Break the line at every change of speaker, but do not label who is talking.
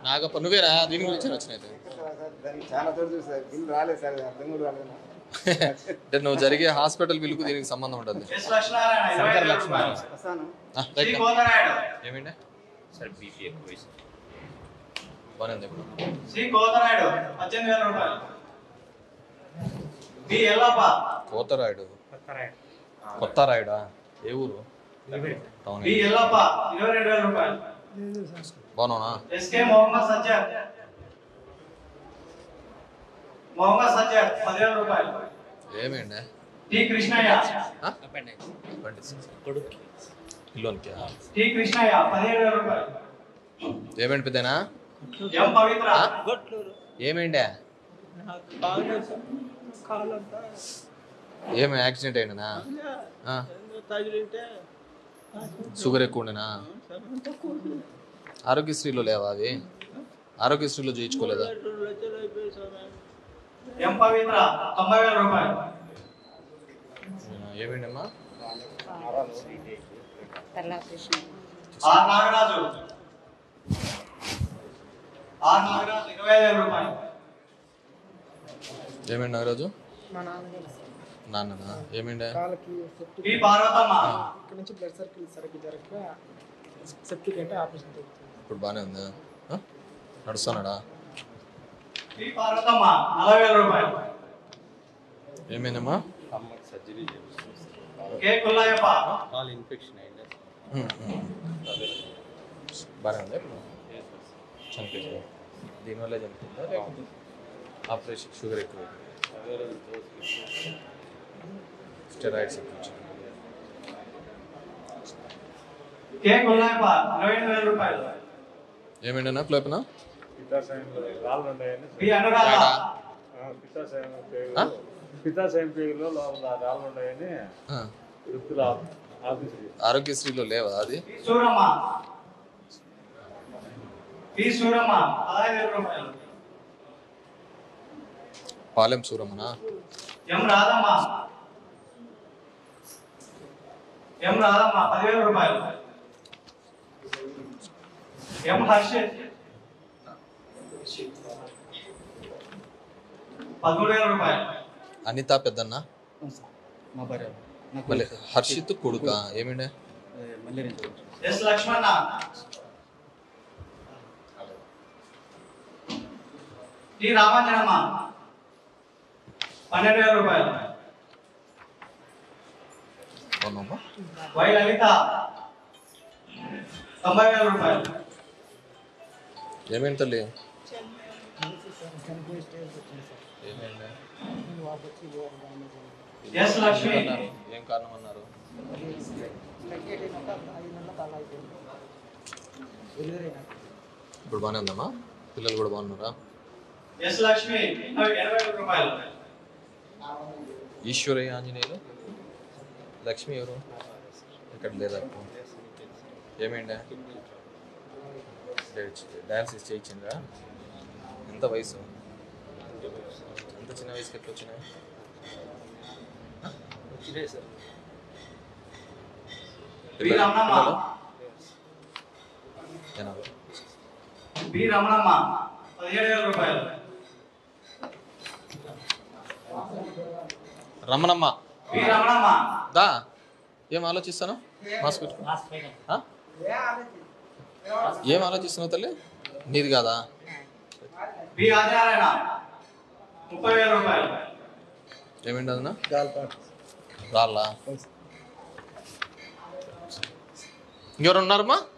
నాగప్ప నువ్వేనా దీని గురించి వచ్చిన అయితే
దానికి చాలా చోట్ల చూసారు బిల్ రాలేదు సార్ అర్థం కూడా రాలేదు నాకు.
అంటే నువ్వు జరిగే హాస్పిటల్ బిల్లుకు దీనికి సంబంధం ఉంటుంది
ఎస్ లక్ష్మీనారాయణ ఇరవై ఐదు వేల రూపాయలు
వస్తాను
ఆ,
శ్రీ
రైట్ రా.
కోదరాయుడు
ఏమిండే
సార్ బీపీ ఎక్కువ వేసి
బాగానే ఉంది ఇప్పుడు
శ్రీ కోదరాయుడు పద్దెనిమిది వేల రూపాయలు బి ఎల్లప్ప
కోతరాయుడు కొత్త రాయుడా ఏ ఊరు టౌన్
బి ఎల్లప్ప ఇరవై రెండు వేల రూపాయలు
బాగున్నావునా
ఎస్కే మొహమ్మద్ సజ్జద్ మొహమ్మద్ సజ్జద్ పదివేల రూపాయలు
ఏమేండే
టి కృష్ణయ్య
ఇల్లునికి
టి కృష్ణయ్య పదిహేడు వేల రూపాయలు
ఏమేంటి పెద్దనా
ఎం పవిత్ర
ఏమేండే ఏమి యాక్సిడెంట్ అయినా షుగర్ ఎక్కువ ఉండేనా ఆరోగ్యశ్రీలో లేవా అవి ఆరోగ్యశ్రీలో చేయించుకోలేదా
ఎం పవిత్ర తొంభై వేల రూపాయలు
ఏమేండమ్మా
తర్లా కృష్ణ
ఆర్ నాగరాజు ఆర్ నాగరాజు ఇరవై ఐదు వేల రూపాయలు
ఏమేండి నాగరాజు
మా నాన్న తెలుసు
నాన్ననా ఏమేండే
కాళ్ళకి సెప్టిక్
పి పార్వతమ్మ
ఇక్కడ నుంచి బ్లడ్ సర్కిల్ సరిగ్గా జరగక సెప్టిక్ అంటే ఆపరేషన్ జరుగుతుంది
ఇప్పుడు బాగానే ఉందా ఆ? నడుస్తున్నాడా
పి పార్వతమ్మ నలభై వేల రూపాయలు
ఏమైందమ్మా
అమ్మకి సర్జరీ చేపిస్తుంది
కే కుల్లాయప్ప
కాల్ ఇన్ఫెక్షన్ అయింది
ఉమ్, ఉమ్. బాగానే ఉందా ఇప్పుడు చనిపోయింది దీనివల్ల చనిపోయిందా లేకపోతే ఆపరేషన్ షుగర్ ఎక్కువ స్టెరాయిడ్స్ ఎక్కువ ఇచ్చారు.
కే కుల్లాయప్ప ఇరవై ఎనిమిది వేల రూపాయలు
ఏమైందన్నా క్లోపనా
పితాశయంలో రాళ్ళు ఉన్నాయని
పి అనురాధ
ఏడా?
ఆ, పితాశయం
ఆ?
పేగులు పితాశయం పేగులో లోపల రాళ్ళు ఉన్నాయని
ఆ.
వృత్తుల ఆఫీసుకి
ఆరోగ్యశ్రీలో లేవా అది
పి సూరమ్మ పి సూరమ్మ పదహైదు వేల రూపాయలు
పాలెం సూరమ్మనా
ఎం రాధమ్మ ఎం రాధమ్మ పదివేల రూపాయలు ఎం హర్షిత్ పదమూడు వేల రూపాయలు
అనిత పెద్దన్న
మా భార్య నాకు
మళ్ళీ హర్షిత్ కొడుక ఏమిండే
మళ్ళీ
ఎస్ లక్ష్మణ టి రామాంజనమ్మ పన్నెండు వేల రూపాయలు
అవునమ్మా
వై లలిత తొంభై వేల రూపాయలు
ఏమేంటి తల్లి
చనిపోయి స్టేజ్ వచ్చింది సార్
ఏమైంది
నేను వాపు వచ్చి లివర్ డ్యామేజ్ అయింది
ఎస్ లక్ష్మి
అన్నారు ఏం కారణం అన్నారు
ప్రెగ్నెంట్ అయినాక ఐదు నెలల తల అయిపోయింది డెలివరీ అయినాక
ఇప్పుడు బాగానే ఉందమ్మా పిల్లలు కూడా బాగున్నారా
ఎస్ లక్ష్మి ఎనభై వేల రూపాయలు
ఈశ్వరయ్య ఆంజనేయులు లక్ష్మి ఎవరు ఇక్కడ లేదా ఏమైందా డయాలసిస్ చేయించిందా ఎంత వయసు ఎంత చిన్న వయసుకి ఎట్లా వచ్చినాయి
వచ్చినాయి సార్
బి రమణమ్మ
ఎనభై
బి రమణమ్మ పదిహేడు వేల రూపాయలు
రమణమ్మ
బి రమణమ్మ
దా ఏం ఆలోచిస్తాను మాస్క్ పెట్టుకో ఆ? ఏం ఆలోచిస్తున్నావు తల్లి నీది కాదా
బి ఆదినారాయణ ముప్పై వేల రూపాయలు
ఏమైంది అదన్నా
గాల్పాట్
రాళ్ళా ఇంకెవరు ఉన్నారమ్మా